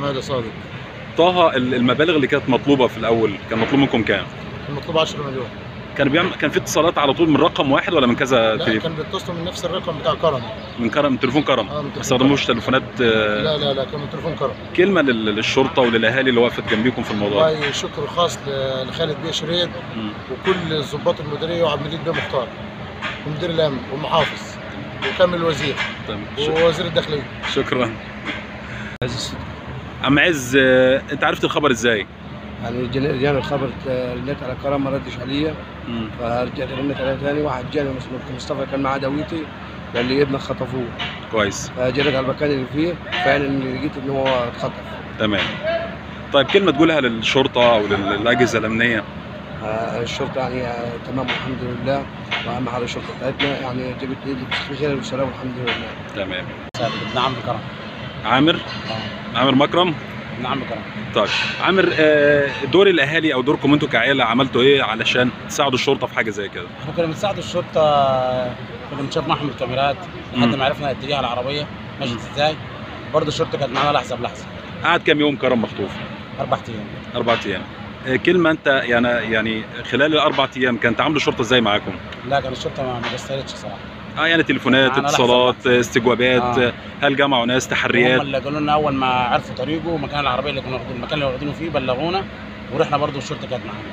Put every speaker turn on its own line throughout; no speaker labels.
حماده صادق
طه ال- المبالغ اللي كانت مطلوبه في الاول كان مطلوب منكم كام
المطلوب 10 مليون
كان بيعمل كان في اتصالات على طول من رقم واحد ولا من كذا
لا
تليفون
كان بيتصلوا من نفس الرقم بتاع كرم
من كرم من تليفون كرم
اه من
ما
تليفون
استخدموش تليفونات آه،
لا لا لا كان من تليفون كرم
كلمه لل- للشرطه وللاهالي اللي وقفت جنبيكم في الموضوع ده.
والله شكر خاص ل- لخالد بيه شريد
مم.
وكل الضباط المديريه وعبد المجيد بيه مختار ومدير الامن والمحافظ وكامل الوزير
تمام ش-
ووزير الداخليه
شكرا عم عز آه، انت عرفت الخبر ازاي؟
يعني جاني جاني الخبر آه، رنيت على كرم ما ردش عليا
مم.
فرجعت رنيت عليه ثاني واحد جاني اسمه مصطفى كان معاه دويتي قال لي ابنك خطفوه
كويس
فجريت على المكان اللي فيه فعلا لقيت ان هو اتخطف
تمام طيب كلمه تقولها للشرطه او لل- للاجهزه الامنيه
آه، الشرطه يعني آه، تمام الحمد لله واهم حاجه الشرطه بتاعتنا يعني جابت لي بخير وسلام الحمد لله
تمام
ابن عم كرم
عامر عامر مكرم
ابن عم كرم
طيب عامر آه، دور الاهالي او دوركم انتوا كعيله عملتوا ايه علشان تساعدوا الشرطه في حاجه زي كده
احنا كنا بنساعد الشرطه كنا بنشوف معهم الكاميرات لحد
مم.
ما عرفنا اتجاه العربيه مشيت
مم.
ازاي برضه الشرطه كانت معانا لحظه بلحظه
قعد كام يوم كرم مخطوف
اربع ايام
اربع ايام آه، كلمه انت يعني يعني خلال الاربع ايام كان تعامل الشرطه ازاي معاكم
لا كان الشرطه ما ما قصرتش صراحه
اه يعني تليفونات
معانا لحظة
اتصالات
بلحظة.
استجوابات
آه.
آه. هل جمعوا ناس
هم
تحريات
اللي قالوا لنا اول ما عرفوا طريقه ومكان العربيه اللي كنا واخدين المكان اللي واخدينه فيه بلغونا ورحنا برضه الشرطه كانت معانا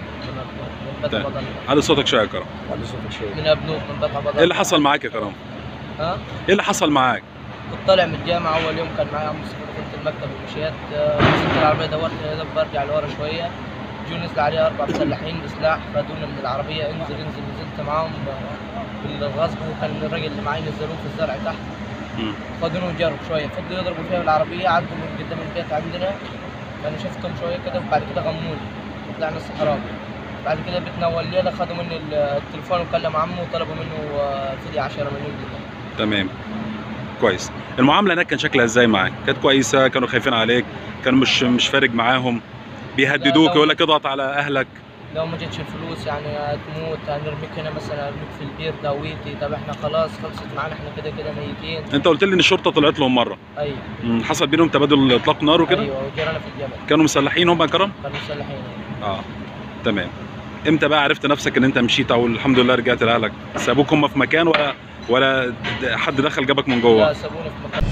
طيب. على صوتك شويه يا كرم
بعد صوتك شوي
من ابنوك من بطح بطح
ايه اللي حصل معاك يا كرم
ها
ايه اللي حصل معاك
كنت طالع من الجامعة أول يوم كان معايا عم مصطفى كنت المكتب ومشيت آه، مسكت العربية دورت يا دوب برجع لورا شوية جو نزل عليها أربع مسلحين بسلاح خدونا من العربية انزل انزل نزلت معاهم آه، بالغصب وكان الراجل اللي معايا نزلوه في الزرع تحت
مم.
خدونا وجروا شوية فضلوا يضربوا فيها بالعربية عدوا من قدام البيت عندنا أنا شفتهم شوية كده وبعد كده غموني طلعنا الصحراء بعد كده بيتنا أول ليلة خدوا مني التليفون وكلم عمه وطلبوا منه آه، فدية 10 مليون جنيه
تمام كويس المعامله هناك كان شكلها ازاي معاك كانت كويسه كانوا خايفين عليك كانوا مش مش فارق معاهم بيهددوك
لا.
يقول لك اضغط على اهلك
لو ما جتش الفلوس يعني هتموت هنرميك هنا مثلا ارميك في البير داويتي طب احنا خلاص خلصت معانا احنا كده كده ميتين
انت قلت لي ان الشرطه طلعت لهم مره
ايوه
مم، حصل بينهم تبادل اطلاق نار وكده
ايوه وجرانا في الجبل
كانوا مسلحين هم يا كرم
كانوا مسلحين
اه تمام امتى بقى عرفت نفسك ان انت مشيت او الحمد لله رجعت لاهلك سابوك هم في مكان ولا ولا حد دخل جابك من
لا
جوه
سابونا في مكان